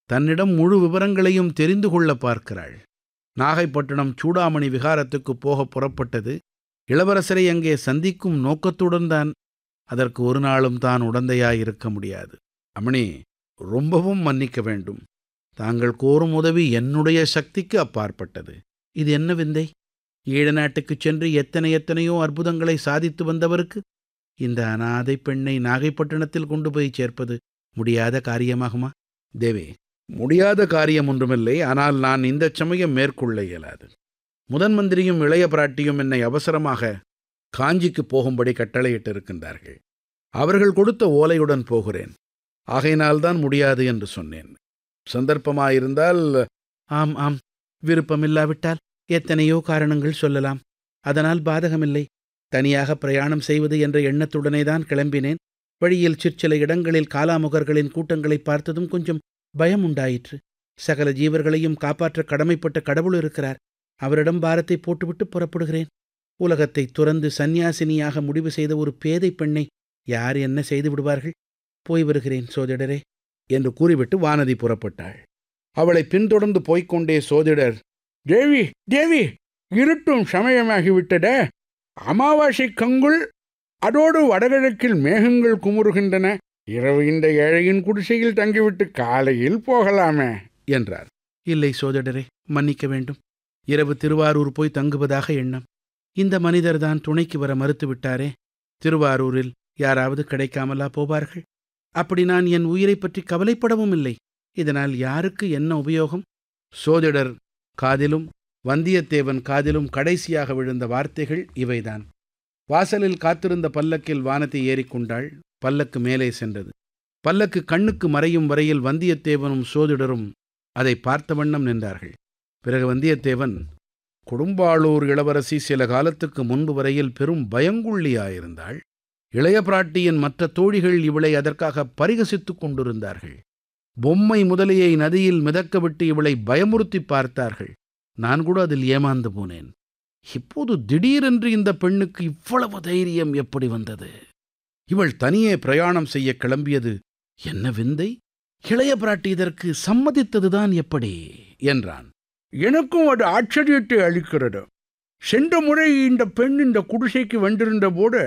தன்னிடம் முழு விவரங்களையும் தெரிந்து கொள்ள பார்க்கிறாள் நாகைப்பட்டினம் சூடாமணி விகாரத்துக்கு போக புறப்பட்டது இளவரசரை அங்கே சந்திக்கும் நோக்கத்துடன் தான் அதற்கு ஒரு நாளும் தான் உடந்தையாயிருக்க முடியாது அமணி ரொம்பவும் மன்னிக்க வேண்டும் தாங்கள் கோரும் உதவி என்னுடைய சக்திக்கு அப்பாற்பட்டது இது என்ன விந்தை ஈழ நாட்டுக்குச் சென்று எத்தனை எத்தனையோ அற்புதங்களை சாதித்து வந்தவருக்கு இந்த அனாதை பெண்ணை நாகைப்பட்டினத்தில் கொண்டு போய் சேர்ப்பது முடியாத காரியமாகுமா தேவே முடியாத காரியம் ஒன்றுமில்லை ஆனால் நான் இந்த சமயம் மேற்கொள்ள இயலாது முதன் மந்திரியும் இளைய பிராட்டியும் என்னை அவசரமாக காஞ்சிக்கு போகும்படி கட்டளையிட்டிருக்கின்றார்கள் அவர்கள் கொடுத்த ஓலையுடன் போகிறேன் ஆகையினால்தான் முடியாது என்று சொன்னேன் சந்தர்ப்பமாயிருந்தால் ஆம் ஆம் விருப்பமில்லாவிட்டால் எத்தனையோ காரணங்கள் சொல்லலாம் அதனால் பாதகமில்லை தனியாக பிரயாணம் செய்வது என்ற எண்ணத்துடனே தான் கிளம்பினேன் வழியில் சிற்சில இடங்களில் காலாமுகர்களின் கூட்டங்களை பார்த்ததும் கொஞ்சம் பயம் உண்டாயிற்று சகல ஜீவர்களையும் காப்பாற்ற கடமைப்பட்ட கடவுள் இருக்கிறார் அவரிடம் பாரத்தை போட்டுவிட்டு புறப்படுகிறேன் உலகத்தை துறந்து சந்நியாசினியாக முடிவு செய்த ஒரு பேதை பெண்ணை யார் என்ன செய்து விடுவார்கள் போய் வருகிறேன் சோதிடரே என்று கூறிவிட்டு வானதி புறப்பட்டாள் அவளை பின்தொடர்ந்து போய்க்கொண்டே சோதிடர் தேவி தேவி இருட்டும் சமயமாகிவிட்டதே அமாவாசை கங்குள் அதோடு வடகிழக்கில் மேகங்கள் குமுறுகின்றன இரவு இந்த ஏழையின் குடிசையில் தங்கிவிட்டு காலையில் போகலாமே என்றார் இல்லை சோதிடரே மன்னிக்க வேண்டும் இரவு திருவாரூர் போய் தங்குவதாக எண்ணம் இந்த மனிதர்தான் துணைக்கு வர மறுத்துவிட்டாரே திருவாரூரில் யாராவது கிடைக்காமலா போவார்கள் அப்படி நான் என் உயிரைப் பற்றி கவலைப்படவும் இல்லை இதனால் யாருக்கு என்ன உபயோகம் சோதிடர் காதிலும் வந்தியத்தேவன் காதிலும் கடைசியாக விழுந்த வார்த்தைகள் இவைதான் வாசலில் காத்திருந்த பல்லக்கில் வானத்தை ஏறிக்கொண்டாள் பல்லக்கு மேலே சென்றது பல்லக்கு கண்ணுக்கு மறையும் வரையில் வந்தியத்தேவனும் சோதிடரும் அதை பார்த்த வண்ணம் நின்றார்கள் பிறகு வந்தியத்தேவன் கொடும்பாளூர் இளவரசி சில காலத்துக்கு முன்பு வரையில் பெரும் பயங்குள்ளியாயிருந்தாள் இளைய பிராட்டியின் மற்ற தோழிகள் இவளை அதற்காக பரிகசித்துக் கொண்டிருந்தார்கள் பொம்மை முதலியை நதியில் மிதக்கவிட்டு இவளை பயமுறுத்தி பார்த்தார்கள் நான் கூட அதில் ஏமாந்து போனேன் இப்போது திடீரென்று இந்த பெண்ணுக்கு இவ்வளவு தைரியம் எப்படி வந்தது இவள் தனியே பிரயாணம் செய்ய கிளம்பியது என்ன விந்தை இளைய பிராட்டி இதற்கு சம்மதித்ததுதான் எப்படி என்றான் எனக்கும் அது ஆச்சரியத்தை அளிக்கிறது சென்ற முறை இந்த பெண் இந்த குடிசைக்கு வந்திருந்த போது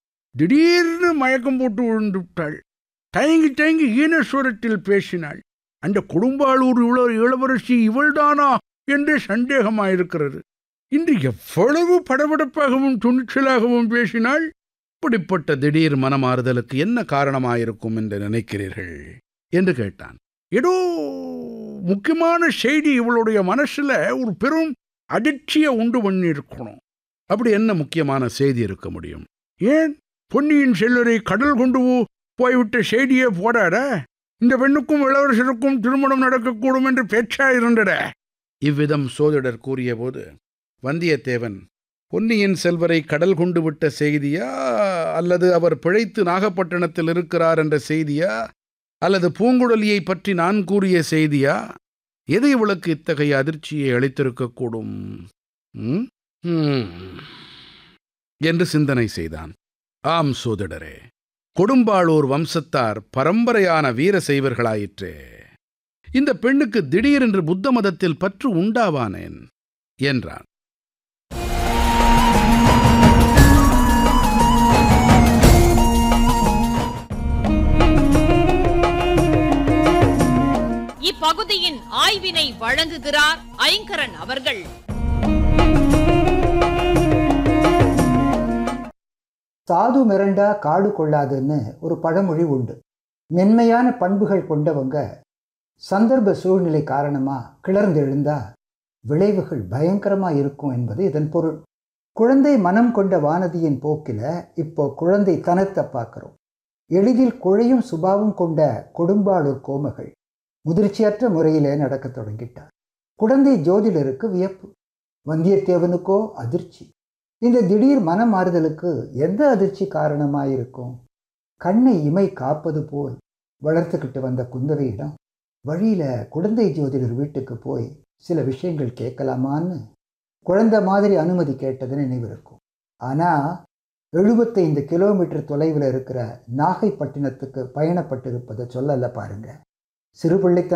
திடீர்னு மயக்கம் போட்டு விழுந்து விட்டாள் தயங்கி தயங்கி ஈனஸ்வரத்தில் பேசினாள் அந்த குடும்பாளூர் இவ்வளோ இளவரசி இவள்தானா என்று சந்தேகமாயிருக்கிறது இன்று எவ்வளவு படபடப்பாகவும் துணிச்சலாகவும் பேசினாள் இப்படிப்பட்ட திடீர் மனமாறுதலுக்கு என்ன காரணமாயிருக்கும் என்று நினைக்கிறீர்கள் என்று கேட்டான் ஏதோ முக்கியமான செய்தி இவளுடைய மனசுல ஒரு பெரும் அதிர்ச்சியை உண்டு பண்ணியிருக்கணும் அப்படி என்ன முக்கியமான செய்தி இருக்க முடியும் ஏன் பொன்னியின் செல்வரை கடல் கொண்டு போ- போய்விட்ட செய்தியே போடாட இந்த பெண்ணுக்கும் இளவரசருக்கும் திருமணம் நடக்கக்கூடும் என்று பேச்சா இருந்தட இவ்விதம் சோதிடர் கூறியபோது வந்தியத்தேவன் பொன்னியின் செல்வரை கடல் கொண்டு விட்ட செய்தியா அல்லது அவர் பிழைத்து நாகப்பட்டினத்தில் இருக்கிறார் என்ற செய்தியா அல்லது பூங்குழலியை பற்றி நான் கூறிய செய்தியா எது இவளுக்கு இத்தகைய அதிர்ச்சியை அளித்திருக்கக்கூடும் ம்? ம். என்று சிந்தனை செய்தான் ஆம் சோதிடரே கொடும்பாளூர் வம்சத்தார் பரம்பரையான வீர செய்வர்களாயிற்றே இந்த பெண்ணுக்கு திடீரென்று புத்த மதத்தில் பற்று உண்டாவானேன் என்றான் இப்பகுதியின் ஆய்வினை வழங்குகிறார் ஐங்கரன் அவர்கள் சாது மிரண்டா காடு கொள்ளாதுன்னு ஒரு பழமொழி உண்டு மென்மையான பண்புகள் கொண்டவங்க சந்தர்ப்ப சூழ்நிலை காரணமா கிளர்ந்து எழுந்தா விளைவுகள் பயங்கரமா இருக்கும் என்பது இதன் பொருள் குழந்தை மனம் கொண்ட வானதியின் போக்கில இப்போ குழந்தை தனத்தை பார்க்கிறோம் எளிதில் குழையும் சுபாவம் கொண்ட கொடும்பாளூர் கோமகள் முதிர்ச்சியற்ற முறையிலே நடக்கத் தொடங்கிட்டார் குழந்தை ஜோதிடருக்கு வியப்பு வந்தியத்தேவனுக்கோ அதிர்ச்சி இந்த திடீர் மனமாறுதலுக்கு எந்த அதிர்ச்சி காரணமாயிருக்கும் கண்ணை இமை காப்பது போல் வளர்த்துக்கிட்டு வந்த குந்தவையிடம் வழியில குழந்தை ஜோதிடர் வீட்டுக்கு போய் சில விஷயங்கள் கேட்கலாமான்னு குழந்தை மாதிரி அனுமதி கேட்டது நினைவிருக்கும் ஆனா எழுபத்தைந்து கிலோமீட்டர் தொலைவில் இருக்கிற நாகைப்பட்டினத்துக்கு பயணப்பட்டிருப்பதை சொல்லல பாருங்க சிறுபிள்ளைத்தனம்